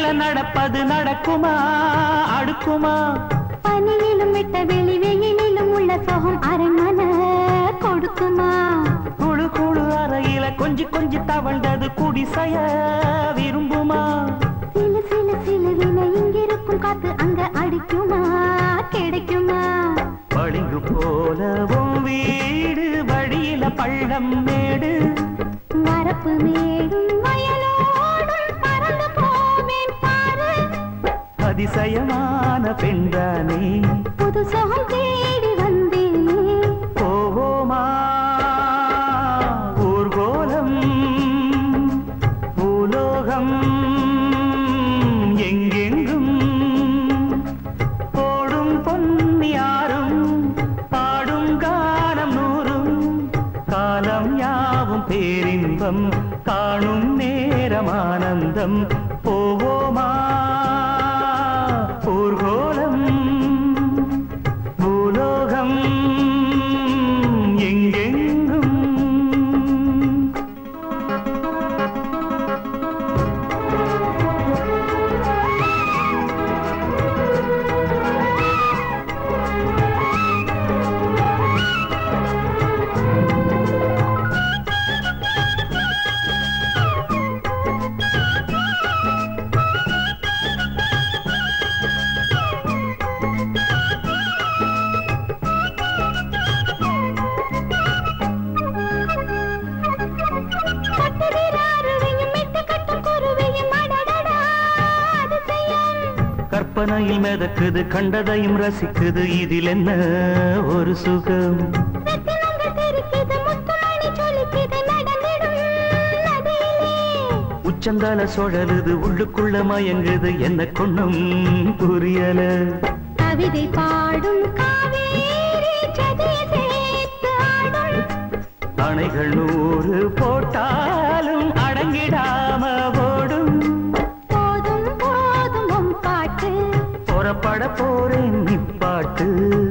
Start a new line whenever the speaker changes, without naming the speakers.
நடப்பது நடக்குமா அடுக்குமா
பனியிலும் விட்ட வெளி வெயிலிலும் உள்ள சோகம் அரண்மன கொடுக்குமா
குழு குழு அறையில கொஞ்சி கொஞ்சி தவழ்ந்தது குடிசைய விரும்புமா
சிலு சிலு சிலுவின இங்கிருக்கும் காத்து அங்க அடிக்குமா கிடைக்குமா
பளிங்கு போலவும் வீடு வழியில பள்ளம் மேடு
வரப்பு மேடும் வயலோடும் பறந்து போவேன் பாரு
அதிசயமான பெண்தானே
புது சோகம் தேடி வந்தேனே
போவோமா ஊர்கோலம் பூலோகம் எங்கெங்கும் போடும் பொன்னியாரும் பாடும் காலம் நூறும் காலம் யாவும் பேரின்பம் காணும் நேரம் ஆனந்தம் போவோமா ஊர்கோலம் பூலோகம் எங்கெங்கும்
கட்டுகிறாருவையும் மெட்டு கட்டும் குருவையும் அடடடா அதிசயம்
கற்பனையில் மிதக்குது கண்டதையும் ரசிக்குது இதில் என்ன ஒரு சுகம்
ரத்தினங்கள் தெரிக்குது முத்துமணி சொலிக்குது நடந்திடும் நதியிலே
உச்சந்தால சுழலுது உள்ளுக்குள்ள மயங்குது என்ன கொண்ணும் புரியல
கவிதை பாடும் காவேரி ஜதியை சேர்த்து ஆடும்
அணைகள் நூறு போட்டாலும் அடங்கிடாம ஓடும்
போதும் போதும் உன் பாட்டு
புறப்பட போறேன் நிப்பாட்டு